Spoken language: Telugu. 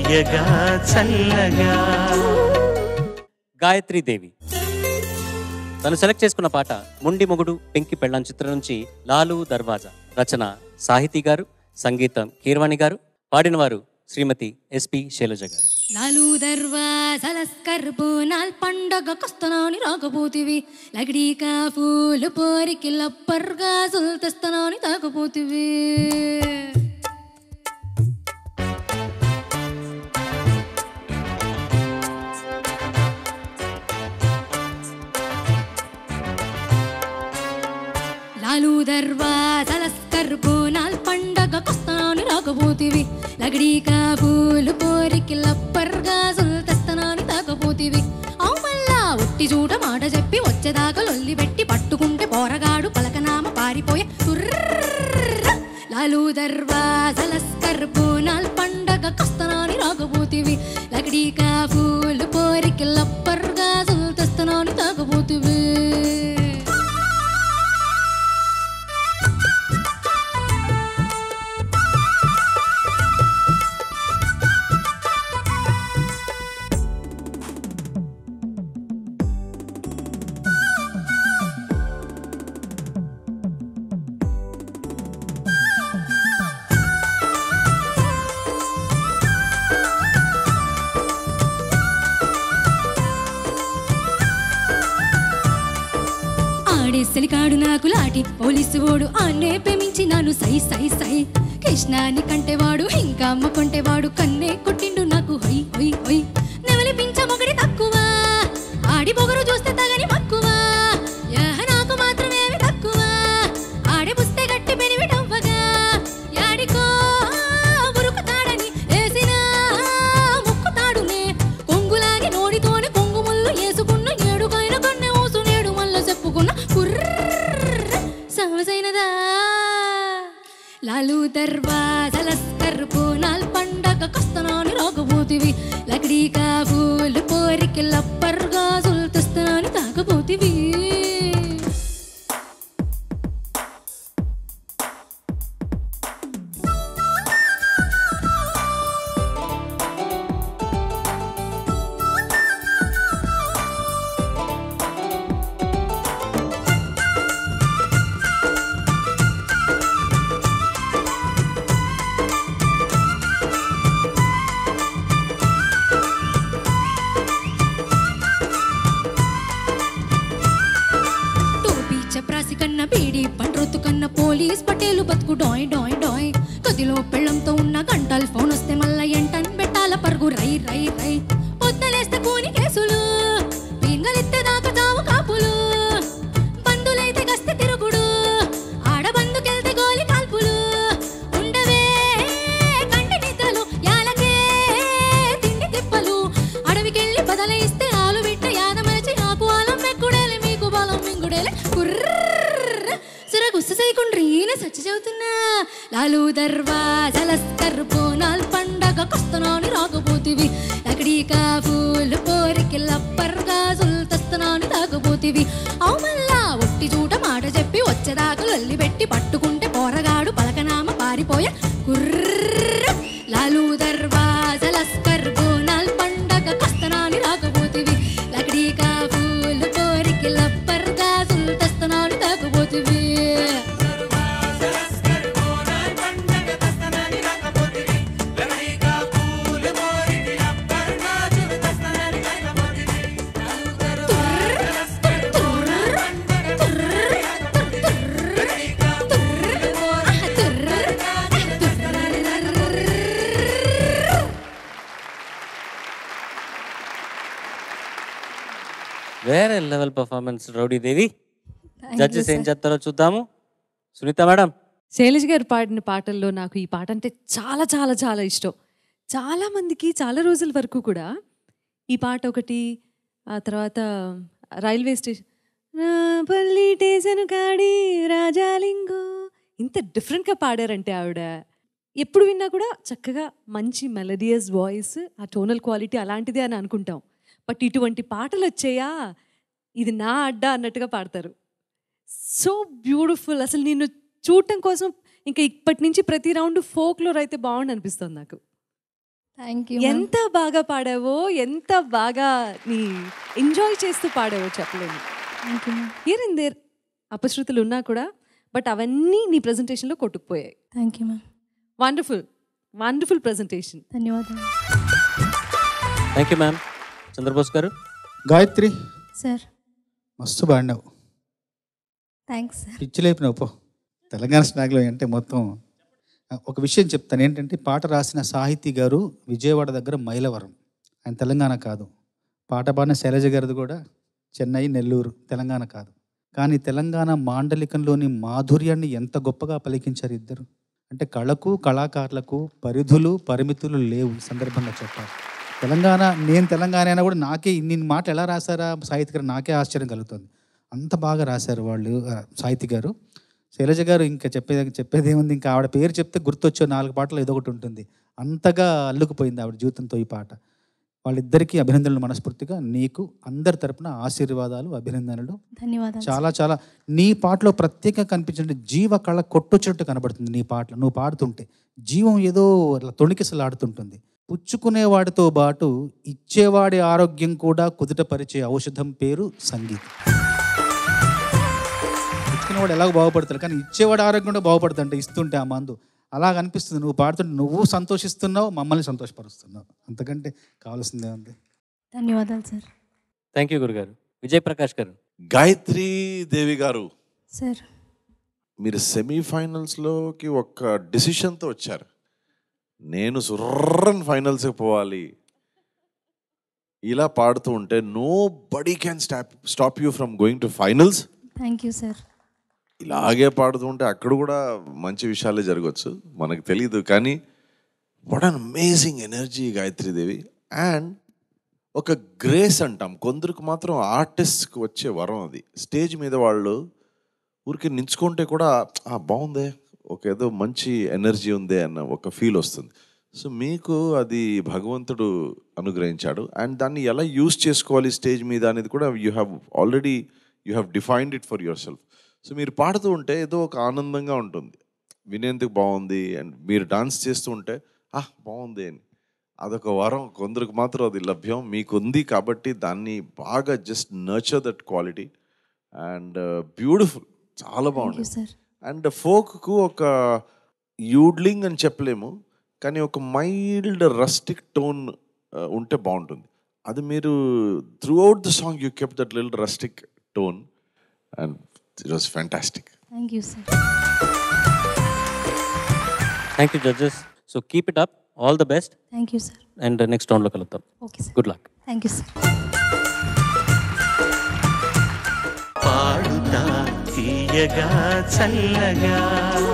తీయగా చల్లగా గాయత్రి దేవి తను సెలెక్ట్ చేసుకున్న పాట మొండి మొగుడు పెంకి పెళ్ళాం చిత్రం నుంచి లాలు దర్వాజా రచన సాహితీ గారు సంగీతం కీర్వాణి గారు పాడినవారు శ్రీమతి ఎస్పి శైలజ గారు లాలు దర్వాజలస్కర్బోనాల్ పండగకొస్తున్నాని రాకపోతివి లగడీకా పూలు పోరికి లప్పర్గా తెస్తున్నాని తాకపోతివి లాలు దర్వాజలస్కర్బోనాల్ పండగకొస్తున్నాని రాకపోతివి లగడీకా పూలు పోరికి లప్పర్గా తెస్తున్నాని తాకపోతివి అవు మళ్ళా ఒట్టి చూడ మాట చెప్పి వచ్చేదాకా లొల్లి పెట్టి పట్టుకుంటే పోరగాడు పలకనామ పారిపోయే తుర్ర లాలు దర్వాజలస్కర్బోనాల్ పండగకొస్తున్నాని రాకపోతివి లగడీకా పూలు పోరికి లప్పర్గా తెస్తున్నాని తాకపోతివి ఆడేసలికాడు నాకు లాటి పోలీసు ఓడు ఆన్నే ప్రేమించి నాను సై సై సై కృష్ణాని కంటేవాడు ఇంకా అమ్మ కొంటేవాడు కన్నే కొట్టిండు నాకు హొయ్ హొయ్ హొయ్ నెవలి పించ మొగడి తక్కువ ఆడి పొగరు చూస్తే తగని మక్కువ యహ నాకు మాత్రమేమి తక్కువ ఆడి పుస్తే గట్టి పెనివిటవ్వగా యాడికో ఉరుకుతాడని ఏసిన ముక్కుతాడునే కొంగులాగి నోడితోనే కొంగు ముళ్ళు వేసుకున్న ఏడుకైన కన్నె ఊసు నేడు మళ్ళ చెప్పుకున్న కుర్ర సవసైనదా లాలు దర్వాజలస్కర్ పూనాల్ పండగ కస్తనాని రాకపోతివి లకడీకా పూలు పోరికి లప్పర్గా తెస్తానని తాకపోతివి టోపీ చప్రాసి కన్న బీడి పండ్రొత్తు కన్న పోలీస్ పటేలు బతుకు డాయ్ డాయ్ డాయ్ గదిలో పెళ్ళంతో ఉన్న గంటల్ ఫోన్ వస్తే మళ్ళా ఎంటన్ పెట్టాల పరుగు రై రై రై పొద్దులేస్తే కూని కేసులు పింగలిస్తే దాకా చావు కాపులు బంధులైతే గస్తే తిరుగుడు ఆడబందుకెళ్తే గోలి కాల్పులు ఉండవే కంటి నిద్రలు యాలకే తిండి తిప్పలు అడవికెళ్ళి బదలైస్తే ఆలు బిడ్డ యాదమరచి ఆకు ఆలం మెక్కుడేలే మీకు బలం మింగుడేలే కుర్ర సిరగుస్స సైకుండ్రీనే సచ్చ చెబుతున్నా లాలు దర్వాజలస్కర్ పోనాల్ పండగ కొస్తనాని రాకపోతివి లకడీకా పూలు పోరికి లప్పర్గా తెస్తున్నాని తాకపోతివి అవు మళ్ళా ఒట్టి చూట మాట చెప్పి వచ్చేదాకా లొల్లి పెట్టి పట్టుకుంటే పోరగాడు పలకనామ పారిపోయే కుర్ర లాలు దర్వాజలస్కర్ బోనాల్ పండగ కస్తనాని రాకపోతివి లకడీకా పూలు కోరికి లప్పర్ గాజులు తెస్తనాని తాకపోతివి వేరే level performance rowdy Devi judges ఏం చేస్తారో చూద్దాము సునీత మేడం శైలజ్ గారు పాడిన పాటల్లో నాకు ఈ పాట అంటే చాలా చాలా చాలా ఇష్టం చాలా మందికి చాలా రోజుల వరకు కూడా ఈ పాట ఒకటి ఆ తర్వాత రైల్వే స్టేషన్ పల్లి స్టేషన్ కాడి రాజాలింగో ఇంత డిఫరెంట్గా పాడారంటే ఆవిడ ఎప్పుడు విన్నా కూడా చక్కగా మంచి మెలడియస్ వాయిస్ ఆ టోనల్ క్వాలిటీ అలాంటిదే అని అనుకుంటాం బట్ ఇటువంటి పాటలు వచ్చాయా ఇది నా అడ్డా అన్నట్టుగా పాడతారు సో బ్యూటిఫుల్ అసలు నేను చూడటం కోసం ఇంకా ఇప్పటి నుంచి ప్రతి రౌండ్ ఫోక్లోర్ అయితే బాగుండు అనిపిస్తుంది నాకు థ్యాంక్ యూ ఎంత బాగా పాడావో ఎంత బాగా నీ ఎంజాయ్ చేస్తూ పాడావో చెప్పలేను thank you ma'am here and there అపశృతులు ఉన్నా కూడా బట్ అవన్నీ నీ ప్రజెంటేషన్లో కొట్టుకుపోయాయి thank you ma'am wonderful wonderful presentation ధన్యవాదాలు thank you ma'am Chandrabose garu Gayatri sir మస్తు పాడినావు థ్యాంక్స్ సార్ పిచ్చి లేపినావు పో తెలంగాణ స్నాగ్లో అంటే మొత్తం ఒక విషయం చెప్తాను ఏంటంటే పాట రాసిన సాహితీ గారు విజయవాడ దగ్గర మైలవరం ఆయన తెలంగాణ కాదు పాట పాడిన శైలజ గారిది కూడా చెన్నై నెల్లూరు తెలంగాణ కాదు కానీ తెలంగాణ మాండలికంలోని మాధుర్యాన్ని ఎంత గొప్పగా పలికించారు ఇద్దరు అంటే కళకు కళాకారులకు పరిధులు పరిమితులు లేవు ఈ సందర్భంగా చెప్పాలి తెలంగాణ నేను తెలంగాణ అయినా కూడా నాకే ఇన్ని మాటలు ఎలా రాశారా సాహిత్య గారు నాకే ఆశ్చర్యం కలుగుతుంది అంత బాగా రాశారు వాళ్ళు ఆ, సాహితీ గారు శైలజ గారు ఇంకా చెప్పేది చెప్పేది ఏముంది ఇంకా ఆవిడ పేరు చెప్తే గుర్తొచ్చే నాలుగు పాటలు ఏదో ఒకటి ఉంటుంది అంతగా అల్లుకుపోయింది ఆవిడ జీవితంతో ఈ పాట వాళ్ళిద్దరికీ అభినందనలు మనస్ఫూర్తిగా నీకు అందరి తరపున ఆశీర్వాదాలు అభినందనలు ధన్యవాదాలు చాలా చాలా నీ పాటలో ప్రత్యేకంగా కనిపించే జీవ కళ కొట్టొచ్చినట్టు కనబడుతుంది నీ పాటలో నువ్వు పాడుతుంటే జీవం ఏదో అట్లా తొణికిసలాడుతుంటుంది పుచ్చుకునే వాడితో పాటు ఇచ్చేవాడి ఆరోగ్యం కూడా కుదుటపరిచే ఔషధం పేరు సంగీతం పుచ్చుకునేవాడు ఎలాగో బాగుపడతాడు కానీ ఇచ్చేవాడి ఆరోగ్యం కూడా బాగుపడుతుంది అంటే ఇస్తుంటే ఆ మందు అలాగ అనిపిస్తుంది నువ్వు పాడుతుంటే నువ్వు సంతోషిస్తున్నావు మమ్మల్ని సంతోషపరుస్తున్నావు అంతకంటే కావాల్సిందే ఉంది ధన్యవాదాలు సార్ థ్యాంక్ యూ గురుగారు విజయ్ ప్రకాష్ గారు గాయత్రి దేవి గారు సార్ మీరు సెమీఫైనల్స్లోకి ఒక డిసిషన్తో వచ్చారు నేను సుర్రన్ ఫైనల్స్కి పోవాలి ఇలా పాడుతూ ఉంటే nobody can stop stop you from going to finals thank you sir ఇలాగే పాడుతూ ఉంటే అక్కడ కూడా మంచి విషయాలే జరగవచ్చు మనకు తెలియదు కానీ what an amazing energy Gayatri Devi and ఒక గ్రేస్ అంటాం కొందరికి మాత్రం ఆర్టిస్ట్కి వచ్చే వరం అది స్టేజ్ మీద వాళ్ళు ఊరికి నించుకుంటే కూడా "ఆ, బాగుందే ఒక ఏదో మంచి ఎనర్జీ ఉంది అన్న ఒక ఫీల్ వస్తుంది సో మీకు అది భగవంతుడు అనుగ్రహించాడు అండ్ దాన్ని ఎలా యూస్ చేసుకోవాలి స్టేజ్ మీద అనేది కూడా you have already you have defined it for yourself so మీరు పాడుతూ ఉంటే ఏదో ఒక ఆనందంగా ఉంటుంది వినేందుకు బాగుంది అండ్ మీరు డాన్స్ చేస్తూ ఉంటే ఆ బాగుంది అని అదొక వరం కొందరికి మాత్రం అది లభ్యం మీకు ఉంది కాబట్టి దాన్ని బాగా just nurture that quality and beautiful చాలా థ్యాంక్ యూ బాగుంది సార్ అండ్ ఫోక్కు ఒక యూడ్లింగ్ అని చెప్పలేము కానీ ఒక మైల్డ్ రస్టిక్ టోన్ ఉంటే బాగుంటుంది అది మీరు throughout the song you kept that లిల్ rustic tone and it was fantastic thank you sir thank you judges so keep it up all the best thank you sir and next రౌండ్లో కలుద్దాం okay sir good luck thank you sir Padutha Theeyaga చల్లగా